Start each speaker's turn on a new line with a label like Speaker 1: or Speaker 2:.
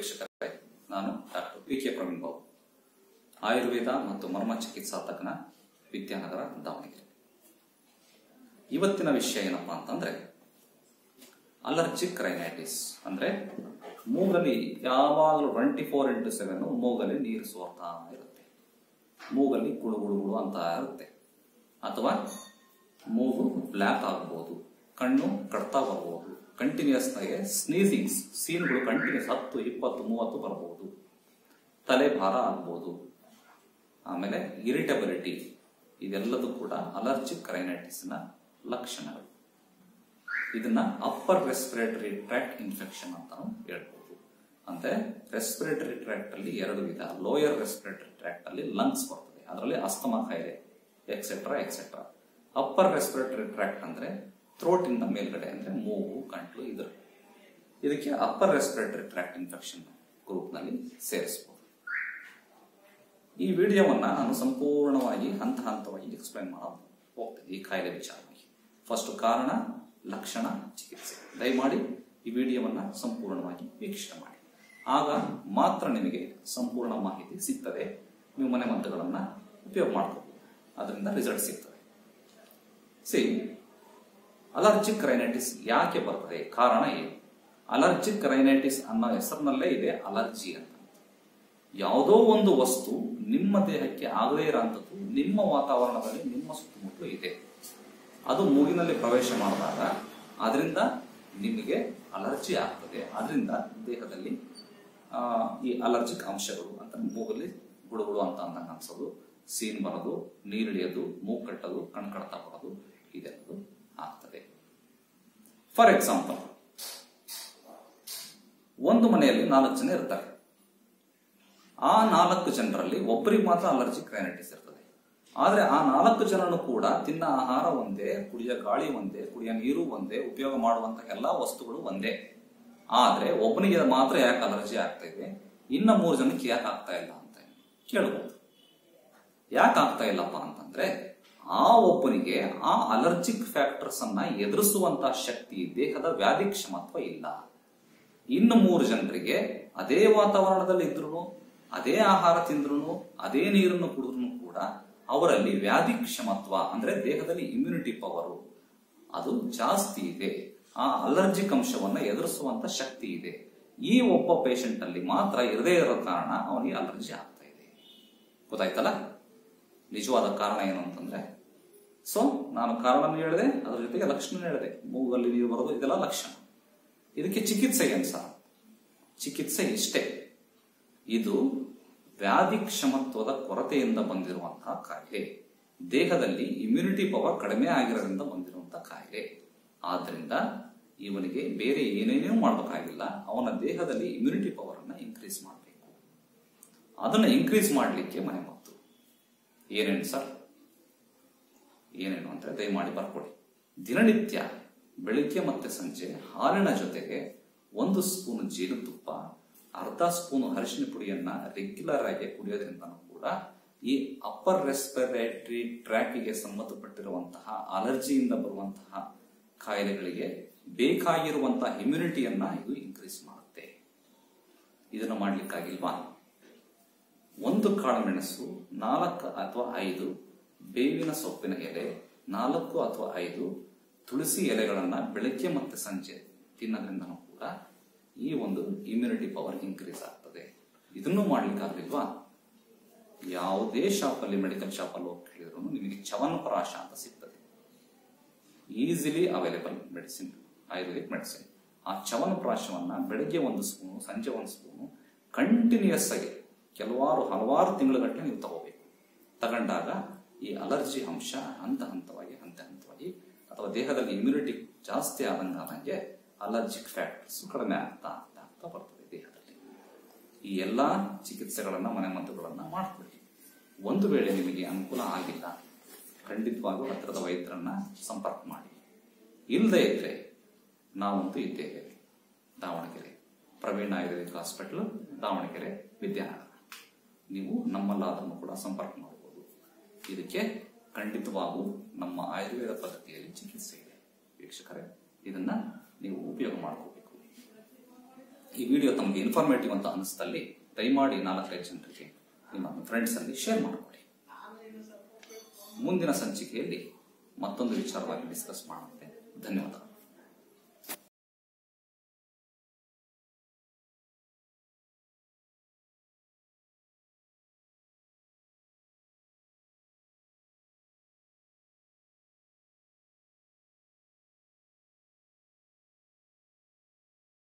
Speaker 1: ವೀಕ್ಷಕರೇ ನಾನು doctor P K Praveen Babu Ayurveda ಮತ್ತು ಮರ್ಮ ಚಿಕಿತ್ಸಾ ತಜ್ಞ ವಿದ್ಯಾನಗರ ದಾವಣಗೆರೆ ಇವತ್ತಿನ ವಿಷಯ ಏನಪ್ಪಾ ಅಂತಂದ್ರೆ ಅಲರ್ಜಿಕ್ ರೈನೈಟಿಸ್ ಅಂದ್ರೆ ಮೂಗಲ್ಲಿ ಯಾವಾಗಲೂ ಟ್ವೆಂಟಿ ಫೋರ್ ಇಂಟು ಸೆವೆನ್ ಮೂಗಲ್ಲಿ ನೀರು ಸೋರ್ತಾ ಇರುತ್ತೆ ಮೂಗಲ್ಲಿ ಗುಳು ಗುಳು ಗುಳು ಅಂತ ಇರುತ್ತೆ ಅಥವಾ ಮೂಗು ಬ್ಲ್ಯಾಕ್ ಆಗಬಹುದು ಕಣ್ಣು ಕಡ್ತಾ ಬರಬಹುದು ಕಂಟಿನ್ಯೂಸ್ ಆಗಿ ಸ್ನೀಸಿಂಗ್ಸ್ ಸೀನ್ಗಳು ಕಂಟಿನ್ಯೂಸ್ ಹತ್ತು ಇಪ್ಪತ್ತು ಮೂವತ್ತು ಬರಬಹುದು ತಲೆ ಭಾರ ಆಗ್ಬೋದು ಆಮೇಲೆ ಇರಿಟಬಿಲಿಟಿ ಇದೆಲ್ಲದೂ ಕೂಡ ಅಲರ್ಜಿಕ್ ರೈನೈಟಿಸ್ನ ಲಕ್ಷಣಗಳು ಇದನ್ನ ಅಪ್ಪರ್ ರೆಸ್ಪಿರೇಟರಿ ಟ್ರ್ಯಾಕ್ಟ್ ಇನ್ಫೆಕ್ಷನ್ ಅಂತ ಹೇಳ್ಬೋದು ಅಂದ್ರೆ ರೆಸ್ಪಿರೇಟರಿ ಟ್ರ್ಯಾಕ್ಟ್ ಅಲ್ಲಿ ಎರಡು ವಿಧ ಲೋಯರ್ ರೆಸ್ಪಿರೇಟರಿ ಟ್ರ್ಯಾಕ್ಟ್ ಅಲ್ಲಿ ಲಂಗ್ಸ್ ಬರ್ತದೆ ಅದರಲ್ಲಿ ಅಸ್ತಮಾ ಕಾಯಿಲೆ etcetera etcetera upper respiratory tract ಅಂದ್ರೆ ಥ್ರೋಟ್ ಇಂದ ಮೇಲ್ಗಡೆ ಅಂದ್ರೆ ಮೂಗು ಗಂಟ್ಲು ಇದ್ರ ಇದಕ್ಕೆ upper respiratory tract infection group ನಲ್ಲಿ ಸೇರಿಸಬಹುದು ಈ ವಿಡಿಯೋವನ್ನ ನಾನು ಸಂಪೂರ್ಣವಾಗಿ ಹಂತ ಹಂತವಾಗಿ ಎಕ್ಸ್ಪ್ಲೈನ್ ಮಾಡೋದು ಹೋಗ್ತೇನೆ ಈ ಕಾಯಿಲೆ ವಿಚಾರವಾಗಿ ಫಸ್ಟ್ ಕಾರಣ ಲಕ್ಷಣ ಚಿಕಿತ್ಸೆ ದಯಮಾಡಿ ಈ ವಿಡಿಯೋವನ್ನ ಸಂಪೂರ್ಣವಾಗಿ ವೀಕ್ಷಣೆ ಮಾಡಿ ಆಗ ಮಾತ್ರ ನಿಮಗೆ ಸಂಪೂರ್ಣ ಮಾಹಿತಿ ಸಿಗ್ತದೆ ನೀವು ಮನೆ ಮದ್ದುಗಳನ್ನ ಉಪಯೋಗ ಮಾಡ್ಕೋಬಹುದು ಅದರಿಂದ ರಿಸಲ್ಟ್ ಸಿಗ್ತದೆ ಸಿ ಅಲರ್ಜಿಕ್ ರೈನೈಟಿಸ್ ಯಾಕೆ ಬರ್ತದೆ ಕಾರಣ ಏನು ಅಲರ್ಜಿಕ್ ರೈನೈಟಿಸ್ ಅನ್ನೋ ಹೆಸರಿನಲ್ಲೇ ಇದೆ ಅಲರ್ಜಿ ಅಂತ ಯಾವುದೋ ಒಂದು ವಸ್ತು ನಿಮ್ಮ ದೇಹಕ್ಕೆ ಆಗದೇ ಇರೋಂಥದ್ದು ನಿಮ್ಮ ವಾತಾವರಣದಲ್ಲಿ ನಿಮ್ಮ ಸುತ್ತಮುತ್ತಲು ಇದೆ ಅದು ಮೂಗಿನಲ್ಲಿ ಪ್ರವೇಶ ಮಾಡಿದಾಗ ಅದರಿಂದ ನಿಮಗೆ ಅಲರ್ಜಿ ಆಗ್ತದೆ ಅದರಿಂದ ದೇಹದಲ್ಲಿ ಆ, ಈ ಅಲರ್ಜಿಕ್ ಅಂಶಗಳು ಅಂತ ಮೂಗಲ್ಲಿ ಗುಡುಗುಡು ಅಂತ ಅಂದಂಗೆ ಅನ್ಸೋದು ಸೀನ್ ಬರೋದು ನೀರಿಳಿಯೋದು ಮೂಗ್ ಕಟ್ಟೋದು ಕಣ್ ಕಡ್ತಾ ಬರೋದು ಇದೆಲ್ಲದು ಆಗ್ತದೆ ಫಾರ್ ಎಕ್ಸಾಂಪಲ್ ಒಂದು ಮನೆಯಲ್ಲಿ ನಾಲ್ಕು ಜನ ಇರ್ತಾರೆ ಆ ನಾಲ್ಕು ಜನರಲ್ಲಿ ಒಬ್ಬರಿಗೆ ಮಾತ್ರ ಅಲರ್ಜಿಕ್ ರೈನೈಟಿಸ್ ಇರ್ತದೆ ಆದ್ರೆ ಆ ನಾಲ್ಕು ಜನನು ಕೂಡ ತಿನ್ನ ಆಹಾರ ಒಂದೇ ಕುಡಿಯೋ ಗಾಳಿ ಒಂದೇ ಕುಡಿಯೋ ನೀರು ಒಂದೇ ಉಪಯೋಗ ಮಾಡುವಂತ ಎಲ್ಲಾ ವಸ್ತುಗಳು ಒಂದೇ ಆದ್ರೆ ಒಬ್ಬನಿಗೆ ಮಾತ್ರ ಯಾಕೆ ಅಲರ್ಜಿ ಆಗ್ತಾ ಇದೆ ಇನ್ನ ಮೂರು ಜನಕ್ಕೆ ಯಾಕೆ ಆಗ್ತಾ ಇಲ್ಲ ಅಂತ ಕೇಳ್ಬೋದು ಯಾಕೆ ಆಗ್ತಾ ಇಲ್ಲಪ್ಪ ಅಂತಂದ್ರೆ ಆ ಒಬ್ಬನಿಗೆ ಆ ಅಲರ್ಜಿಕ್ ಫ್ಯಾಕ್ಟರ್ಸ್ ಅನ್ನ ಎದುರಿಸುವಂತ ಶಕ್ತಿ ದೇಹದ ವ್ಯಾಧಿ ಕ್ಷಮತ್ವ ಇಲ್ಲ ಇನ್ನು ಮೂರು ಜನರಿಗೆ ಅದೇ ವಾತಾವರಣದಲ್ಲಿ ಇದ್ರು ಅದೇ ಆಹಾರ ತಿಂದ್ರು ಅದೇ ನೀರನ್ನು ಕುಡಿದ್ರು ಕೂಡ ಅವರಲ್ಲಿ ವ್ಯಾಧಿ ಕ್ಷಮತ್ವ ಅಂದ್ರೆ ದೇಹದಲ್ಲಿ ಇಮ್ಯುನಿಟಿ ಪವರು ಅದು ಜಾಸ್ತಿ ಇದೆ ಆ ಅಲರ್ಜಿಕ್ ಅಂಶವನ್ನ ಎದುರಿಸುವಂತ ಶಕ್ತಿ ಇದೆ ಈ ಒಬ್ಬ ಪೇಷಂಟ್ ಅಲ್ಲಿ ಮಾತ್ರ ಇರದೇ ಇರೋ ಕಾರಣ ಅವನಿಗೆ ಅಲರ್ಜಿ ಆಗ್ತಾ ಇದೆ ಗೊತ್ತಾಯ್ತಲ್ಲ ನಿಜವಾದ ಕಾರಣ ಏನು ಅಂತಂದ್ರೆ ಸೊ ನಾನು ಕಾರಣ ಹೇಳಿದೆ ಅದ್ರ ಜೊತೆಗೆ ಲಕ್ಷಣ ಹೇಳಿದೆ ಮೂಗಲ್ಲಿ ನೀರು ಬರೋದು ಇದೆಲ್ಲ ಲಕ್ಷಣ ಇದಕ್ಕೆ ಚಿಕಿತ್ಸೆ ಏನು ಸರ್ ಚಿಕಿತ್ಸೆ ಇಷ್ಟೇ ಇದು ವ್ಯಾಧಿ ಕ್ಷಮತ್ವದ ಕೊರತೆಯಿಂದ ಬಂದಿರುವಂತಹ ಕಾಯಿಲೆ ದೇಹದಲ್ಲಿ ಇಮ್ಯುನಿಟಿ ಪವರ್ ಕಡಿಮೆ ಆಗಿರೋದ್ರಿಂದ ಬಂದಿರುವಂತಹ ಕಾಯಿಲೆ ಆದ್ರಿಂದ ಇವನಿಗೆ ಬೇರೆ ಏನೇನೂ ಮಾಡಬೇಕಾಗಿಲ್ಲ ಅವನ ದೇಹದಲ್ಲಿ ಇಮ್ಯುನಿಟಿ ಪವರ್ ಅನ್ನ ಇನ್ಕ್ರೀಸ್ ಮಾಡಬೇಕು ಅದನ್ನ ಇನ್ಕ್ರೀಸ್ ಮಾಡಲಿಕ್ಕೆ ಮನೆ ಮದ್ದು ಏನೇನು ಸರ್ ಏನೇನು ಅಂದ್ರೆ ದಯಮಾಡಿ ಬರ್ಕೊಡಿ ದಿನನಿತ್ಯ ಬೆಳಿಗ್ಗೆ ಮತ್ತೆ ಸಂಜೆ ಹಾಲಿನ ಜೊತೆಗೆ ಒಂದು ಸ್ಪೂನ್ ಜೇನುತುಪ್ಪ ಅರ್ಧ ಸ್ಪೂನ್ ಅರಿಶಿನ ಪುಡಿಯನ್ನ ರೆಗ್ಯುಲರ್ ಆಗಿ ಕುಡಿಯೋದ್ರಿಂದ ಕೂಡ ಈ ಅಪ್ಪರ್ ರೆಸ್ಪಿರೇಟರಿ ಟ್ರ್ಯಾಕಿಗೆ ಸಂಬಂಧಪಟ್ಟಿರುವಂತಹ ಅಲರ್ಜಿಯಿಂದ ಬರುವಂತಹ ಕಾಯಿಲೆಗಳಿಗೆ ಬೇಕಾಗಿರುವಂತಹ ಇಮ್ಯುನಿಟಿಯನ್ನ ಇದು ಇನ್ಕ್ರೀಸ್ ಮಾಡುತ್ತೆ ಇದನ್ನು ಮಾಡ್ಲಿಕ್ಕಾಗಿಲ್ವಾ ಒಂದು ಕಾಳುಮೆಣಸು ನಾಲ್ಕು ಅಥವಾ ಐದು ಬೇವಿನ ಸೊಪ್ಪಿನ ಎಲೆ ನಾಲ್ಕು ಅಥವಾ ಐದು ತುಳಸಿ ಎಲೆಗಳನ್ನ ಬೆಳಗ್ಗೆ ಮತ್ತೆ ಸಂಜೆ ತಿನ್ನೋದ್ರಿಂದ ಕೂಡ ಈ ಒಂದು ಇಮ್ಯುನಿಟಿ ಪವರ್ ಇನ್ಕ್ರೀಸ್ ಆಗ್ತದೆ ಇದನ್ನು ಮಾಡ್ಲಿಕ್ಕಾಗಲಿಲ್ವಾ ಯಾವುದೇ ಶಾಪಲ್ಲಿ ಮೆಡಿಕಲ್ ಶಾಪಲ್ಲಿ ಹೋಗಿ ಕೇಳಿದ್ರು ನಿಮಗೆ ಚವನಪ್ರಾಶ ಅಂತ ಸಿಗ್ತದೆ easily available medicine ayurvedic medicine ಆ ಚವನಪ್ರಾಶವನ್ನ ಬೆಳಗ್ಗೆ ಒಂದು ಸ್ಪೂನು ಸಂಜೆ ಒಂದು ಸ್ಪೂನು ಕಂಟಿನ್ಯೂಸ್ ಆಗಿ ಕೆಲವಾರು ಹಲವಾರು ತಿಂಗಳುಗಟ್ಟಲೆ ನೀವು ತಗೋಬೇಕು ತಗೊಂಡಾಗ ಈ ಅಲರ್ಜಿ ಅಂಶ ಹಂತ ಹಂತವಾಗಿ ಹಂತ ಹಂತವಾಗಿ ಅಥವಾ ದೇಹದಲ್ಲಿ ಇಮ್ಯುನಿಟಿ ಜಾಸ್ತಿ ಆದಂಗೆ ಆದಂಗೆ ಅಲರ್ಜಿಕ್ ಫ್ಯಾಕ್ಟರ್ಸ್ ಕಡಿಮೆ ಆಗ್ತಾ ಆಗ್ತಾ ಆಗ್ತಾ ಬರ್ತದೆ ದೇಹದಲ್ಲಿ ಈ ಎಲ್ಲಾ ಚಿಕಿತ್ಸೆಗಳನ್ನ ಮನೆ ಮದ್ದುಗಳನ್ನ ಮಾಡ್ಕೊಳ್ಳಿ ಒಂದು ವೇಳೆ ನಿಮಗೆ ಅನುಕೂಲ ಆಗಿಲ್ಲ ಖಂಡಿತವಾಗೂ ಹತ್ತಿರದ ವೈದ್ಯರನ್ನ ಸಂಪರ್ಕ ಮಾಡಿ ಇಲ್ಲದೆ ಇದ್ರೆ ನಾವಂತೂ ಇದ್ದೇವೆ ದಾವಣಗೆರೆ ಪ್ರವೀಣ್ ಆಯುರ್ವೇದಿಕ್ ಹಾಸ್ಪಿಟಲ್ ದಾವಣಗೆರೆ ವಿದ್ಯಾನಗರ ನೀವು ನಮ್ಮಲ್ಲಾದನ್ನು ಕೂಡ ಸಂಪರ್ಕ ಮಾಡಬಹುದು ಇದಕ್ಕೆ ಖಂಡಿತವಾಗೂ ನಮ್ಮ ಆಯುರ್ವೇದ ಪದ್ಧತಿಯಲ್ಲಿ ಚಿಕಿತ್ಸೆ ಇದೆ ವೀಕ್ಷಕರೇ ಇದನ್ನ ನೀವು ಉಪಯೋಗ ಮಾಡ್ಕೋಬೇಕು ಈ ವಿಡಿಯೋ ತಮಗೆ ಇನ್ಫಾರ್ಮೇಟಿವ್ ಅಂತ ಅನಿಸ್ತಲ್ಲಿ ದಯಮಾಡಿ ನಾಲ್ಕೈದು ಜನರಿಗೆ ನಿಮ್ಮ ಫ್ರೆಂಡ್ಸ್ ಅಲ್ಲಿ ಶೇರ್ ಮಾಡಿಕೊಡಿ ಮುಂದಿನ ಸಂಚಿಕೆಯಲ್ಲಿ ಮತ್ತೊಂದು ವಿಚಾರವಾಗಿ ಡಿಸ್ಕಸ್ ಮಾಡುತ್ತೆ ಧನ್ಯವಾದ